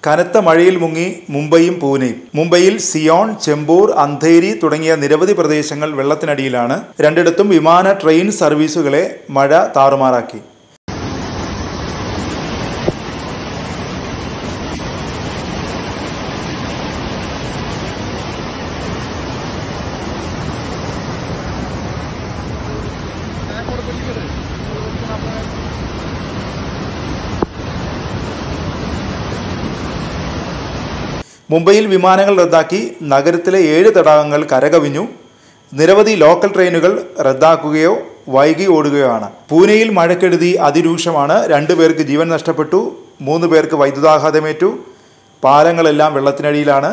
കനത്ത മഴയിൽ മുങ്ങി മുംബൈയും പൂനെയും മുംബൈയിൽ സിയോൺ ചെമ്പൂർ അന്ധേരി തുടങ്ങിയ നിരവധി പ്രദേശങ്ങൾ വെള്ളത്തിനടിയിലാണ് രണ്ടിടത്തും വിമാന ട്രെയിൻ സർവീസുകളെ മഴ താറുമാറാക്കി മുംബൈയിൽ വിമാനങ്ങൾ റദ്ദാക്കി നഗരത്തിലെ ഏഴ് തടാകങ്ങൾ കരകവിഞ്ഞു നിരവധി ലോക്കൽ ട്രെയിനുകൾ റദ്ദാക്കുകയോ വൈകി ഓടുകയോ ആണ് പൂനെയിൽ മഴക്കെടുതി അതിരൂക്ഷമാണ് രണ്ടു പേർക്ക് ജീവൻ നഷ്ടപ്പെട്ടു മൂന്ന് പേർക്ക് വൈദ്യുതാഘാതമേറ്റു പാലങ്ങളെല്ലാം വെള്ളത്തിനടിയിലാണ്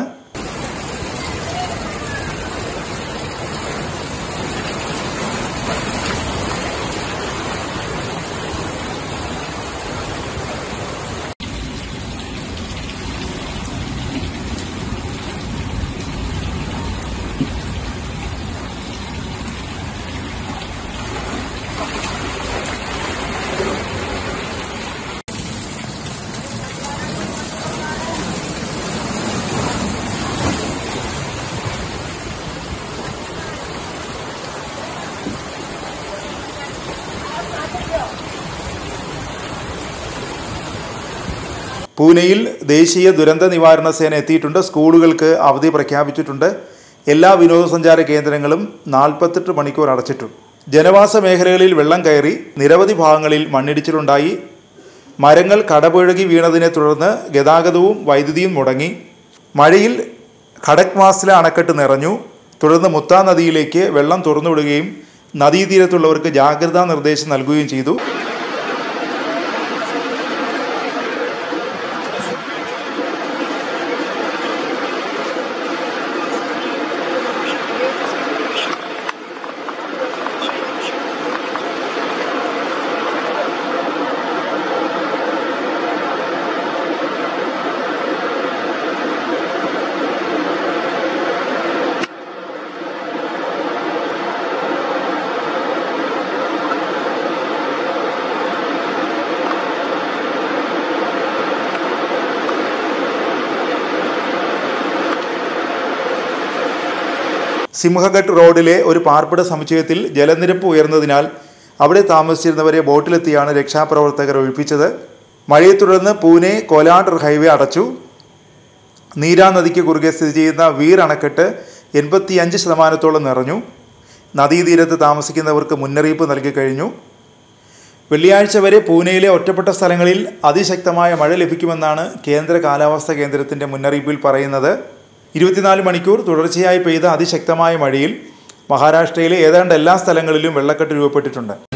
പൂനെയിൽ ദേശീയ ദുരന്ത നിവാരണ സേന എത്തിയിട്ടുണ്ട് സ്കൂളുകൾക്ക് അവധി പ്രഖ്യാപിച്ചിട്ടുണ്ട് എല്ലാ വിനോദസഞ്ചാര കേന്ദ്രങ്ങളും നാൽപ്പത്തെട്ട് മണിക്കൂർ അടച്ചിട്ടു ജനവാസ മേഖലകളിൽ വെള്ളം കയറി നിരവധി ഭാഗങ്ങളിൽ മണ്ണിടിച്ചിലുണ്ടായി മരങ്ങൾ കടപുഴകി വീണതിനെ തുടർന്ന് ഗതാഗതവും വൈദ്യുതിയും മുടങ്ങി മഴയിൽ ഖടക്വാസില അണക്കെട്ട് നിറഞ്ഞു തുടർന്ന് മുത്താ നദിയിലേക്ക് വെള്ളം തുറന്നുവിടുകയും നദീതീരത്തുള്ളവർക്ക് ജാഗ്രതാ നിർദ്ദേശം നൽകുകയും ചെയ്തു സിംഹഘട്ട് റോഡിലെ ഒരു പാർപ്പിട സമുച്ചയത്തിൽ ജലനിരപ്പ് ഉയർന്നതിനാൽ അവിടെ താമസിച്ചിരുന്നവരെ ബോട്ടിലെത്തിയാണ് രക്ഷാപ്രവർത്തകർ ഒഴിപ്പിച്ചത് മഴയെ തുടർന്ന് പൂനെ കോലാട് ഹൈവേ അടച്ചു നീരാ നദിക്ക് കുറുകെ സ്ഥിതി ചെയ്യുന്ന വീർ അണക്കെട്ട് എൺപത്തിയഞ്ച് ശതമാനത്തോളം നിറഞ്ഞു നദീതീരത്ത് താമസിക്കുന്നവർക്ക് മുന്നറിയിപ്പ് നൽകി കഴിഞ്ഞു വെള്ളിയാഴ്ച വരെ പൂനെയിലെ ഒറ്റപ്പെട്ട സ്ഥലങ്ങളിൽ അതിശക്തമായ മഴ ലഭിക്കുമെന്നാണ് കേന്ദ്ര കാലാവസ്ഥാ കേന്ദ്രത്തിൻ്റെ മുന്നറിയിപ്പിൽ പറയുന്നത് ഇരുപത്തിനാല് മണിക്കൂർ തുടർച്ചയായി പെയ്ത അതിശക്തമായ മഴയിൽ മഹാരാഷ്ട്രയിലെ ഏതാണ്ട് എല്ലാ സ്ഥലങ്ങളിലും വെള്ളക്കെട്ട് രൂപപ്പെട്ടിട്ടുണ്ട്